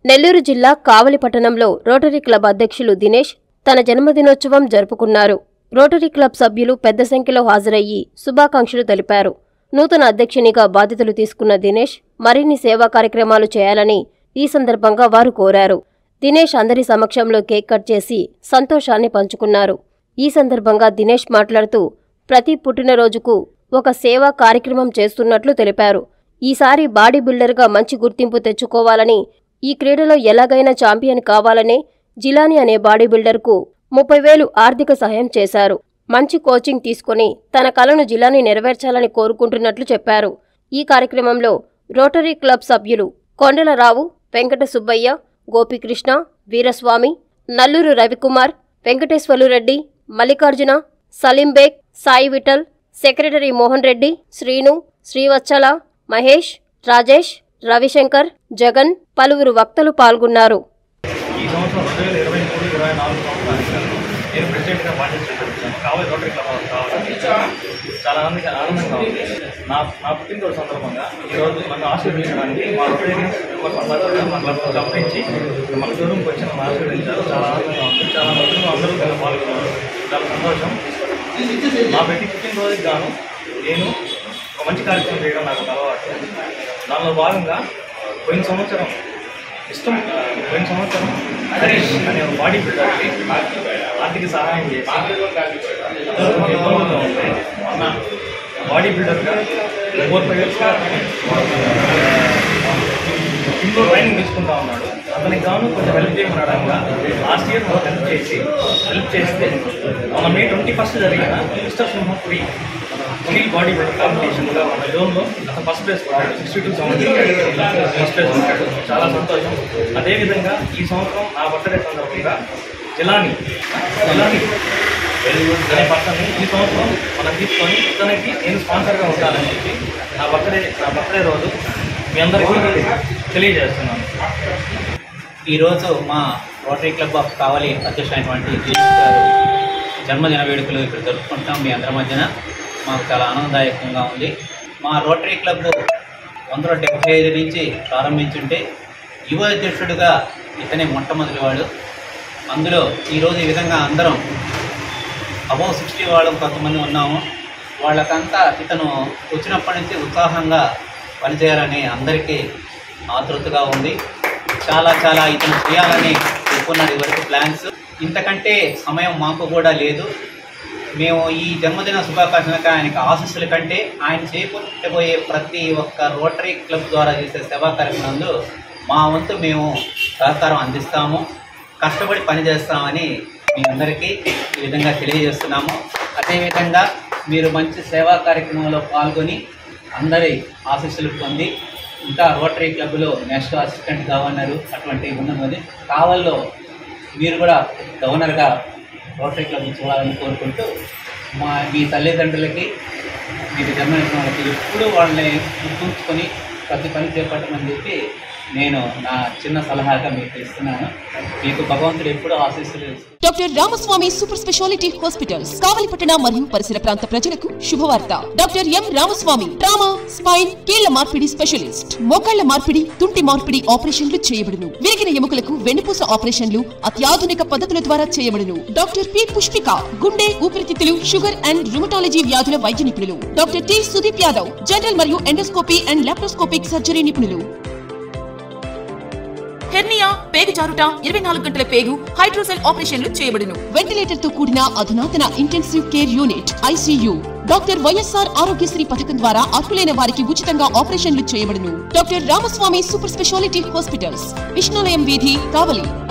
నెల్లూరు జిల్లా కావలి పట్టణంలో rotary club అధ్యక్షులు దినేష్ తన జన్మదినోత్సవం జరుపుకున్నారు రోటరీ క్లబ్ సభ్యులు పెద్ద సంఖ్యలో హాజరయ్యి శుభాకాంక్షలు తెలిపారు నూతన అధ్యక్షునిగా బాధ్యతలు తీసుకున్న దినేష్ మరిన్ని సేవా కార్యక్రమాలు చేయాలని ఈ సందర్భంగా వారు కోరారు దినేష్ అందరి సమక్షంలో కేక్ కట్ చేసి సంతోషాన్ని పంచుకున్నారు ఈ సందర్భంగా దినేష్ మాట్లాడుతూ ప్రతి పుట్టినరోజుకు ఒక సేవా కార్యక్రమం చేస్తున్నట్లు తెలిపారు ఈసారి బాడీ బిల్డర్గా మంచి గుర్తింపు తెచ్చుకోవాలని ఈ క్రీడలో ఎలాగైనా ఛాంపియన్ కావాలనే జిలాని అనే బాడీ బిల్డర్కు ముప్పై వేలు ఆర్థిక సహాయం చేశారు మంచి కోచింగ్ తీసుకుని తన కలను జిలాని నెరవేర్చాలని కోరుకుంటున్నట్లు చెప్పారు ఈ కార్యక్రమంలో రోటరీ క్లబ్ సభ్యులు కొండలరావు వెంకట సుబ్బయ్య గోపికృష్ణ వీరస్వామి నల్లూరు రవికుమార్ వెంకటేశ్వర్లు రెడ్డి మల్లికార్జున సలీంబేగ్ సాయి విఠల్ సెక్రటరీ మోహన్ రెడ్డి శ్రీను శ్రీవత్సల మహేష్ రాజేష్ రవిశంకర్ జగన్ పలువురు వక్తలు పాల్గొన్నారు ఈ సంవత్సరం రెండు వేల ఇరవై మూడు ఇరవై నాలుగు సంవత్సరానికి నేను ప్రెసిడెంట్గా బాధ్యత చేపట్టాను కావాలి రోటరీ క్లబ్ కావాలి చాలా ఆనందంగా ఆనందంగా ఉంది నా నా పుట్టినరోజు సందర్భంగా ఈరోజు నన్ను ఆశీర్వదించడానికి మా రొటేరియన్స్ మెంబర్స్ అందరూ మా క్లబ్ క్లబ్ నుంచి మన షోరూమ్కి వచ్చి నన్ను ఆశీర్వదించారు చాలా ఆనందంగా ఉంది చాలా మంది అందరూ కూడా పాల్గొన్నారు చాలా సంతోషం నా ప్రతి పుట్టినరోజుకి గాను నేను ఒక మంచి కార్యక్రమం చేయడం నాకు ఒక అలవాటు దానిలో భాగంగా పోయిన సంవత్సరం ఇష్టం ఆ, పోయిన సంవత్సరం హరీష్ అనే ఒక బాడీ బిల్డర్కి ఆర్థిక సహాయం చేసి అతను ఇబ్బందుల్లో ఉంటే బాడీ బిల్డర్గా ఫోర్ ఫైవ్ ఇయర్స్గా ఇంట్లో ట్రైనింగ్ తీసుకుంటా ఉన్నాడు అతనికి గాను కొంచెం హెల్ప్ చేయమన్నాడు ఆయన లాస్ట్ ఇయర్ మాకు హెల్ప్ చేసి హెల్ప్ చేస్తే మన మే ట్వంటీ ఫస్ట్ జరిగిన mister Simha free steel body builder కాంపిటీషన్లో మన జోన్లో అతను ఫస్ట్ ప్లేస్ కొట్టాడు sixty two seventy first place కొట్టాడు చాలా సంతోషం అదేవిధంగా ఈ సంవత్సరం నా బర్త్డే సందర్భంగా జిలాని జిలాని అనే పర్సన్ని ఈ సంవత్సరం మనం తీసుకొని ఇతనికి నేను స్పాన్సర్గా ఉంటానని చెప్పి నా బర్త్డే నా బర్త్డే రోజు మీ అందరికీ తెలియజేస్తున్నాను ఈరోజు మా రోటరీ క్లబ్ ఆఫ్ కావలి అధ్యక్షులైనటువంటి దినేష్ గారు జన్మదిన వేడుకలు ఇక్కడ జరుపుకుంటాం మీ అందరి మధ్యన మాకు చాలా ఆనందదాయకంగా ఉంది మా రోటరీ క్లబ్ వందల డెబ్బై ఐదు నుంచి ప్రారంభించుంటే యువ అధ్యక్షుడిగా ఇతనే మొట్టమొదటివాడు అందులో ఈరోజు ఈ విధంగా అందరం అబౌవ్ సిక్స్టీ వాళ్ళు కొంతమంది ఉన్నాము వాళ్ళకంతా ఇతను వచ్చినప్పటి నుంచి ఉత్సాహంగా పనిచేయాలని అందరికీ ఆతృతగా ఉంది చాలా చాలా ఇతను చేయాలని చెప్పుకున్నాడు ఇవరకు ప్లాన్స్ ఇంతకంటే సమయం మాకు కూడా లేదు మేము ఈ జన్మదిన శుభాకాంక్షలకు ఆయనకి ఆశీస్సుల కంటే ఆయన చేపట్టబోయే ప్రతి ఒక్క రోటరీ క్లబ్ ద్వారా చేసే సేవా కార్యక్రమంలో మా వంతు మేము సహకారం అందిస్తాము కష్టపడి పనిచేస్తామని మీ అందరికీ ఈ విధంగా తెలియజేస్తున్నాము అదేవిధంగా మీరు మంచి సేవా కార్యక్రమంలో పాల్గొని అందరి ఆశీస్సులు పొంది ఇంకా రోటరీ క్లబ్లో నేషనల్ అసిస్టెంట్ గవర్నర్ అటువంటి ఉన్నది కావల్లో మీరు కూడా గవర్నర్గా రోటరీ క్లబ్ చూడాలని కోరుకుంటూ మా మీ తల్లిదండ్రులకి మీకు జన్మనిచ్చిన వాళ్ళకి ఎప్పుడూ వాళ్ళని గుర్తుంచుకొని ప్రతి పని చేపట్టమని చెప్పి నేను నా చిన్న సలహాగా మీకు ఇస్తున్నాను మీకు భగవంతుడు ఎప్పుడూ ఆశీస్సులు ఇస్తున్నాను. Doctor Ramaswamy super speciality hospitals కావలిపట్టణ మరియు పరిసర ప్రాంత ప్రజలకు శుభవార్త doctor M Ramaswamy trauma spine కీళ్ల మార్పిడి స్పెషలిస్ట్ మోకాళ్ల మార్పిడి తుంటి మార్పిడి ఆపరేషన్లు చేయబడును విరిగిన ఎముకలకు వెన్నుపూస ఆపరేషన్లు అత్యాధునిక పద్ధతుల ద్వారా చేయబడును డాక్టర్ పి పుష్పిక గుండె ఊపిరితిత్తులు షుగర్ అండ్ రుమటాలజీ వ్యాధుల వైద్య నిపుణులు doctor T Sudeep Yadav general మరియు ఎండోస్కోపీ అండ్ లాప్రోస్కోపిక్ సర్జరీ నిపుణులు హెర్నియా పేగు జారుట ఇరవై నాలుగు గంటల పేగు హైడ్రోసెల్ ఆపరేషన్లు చేయబడును వెంటిలేటర్ తో కూడిన అధునాతన intensive care unit ICU doctor YSR Aarogyasri పథకం ద్వారా అర్హులైన వారికి ఉచితంగా ఆపరేషన్లు చేయబడును doctor Ramaswamy super speciality hospitals విష్ణులయం వీధి కావలి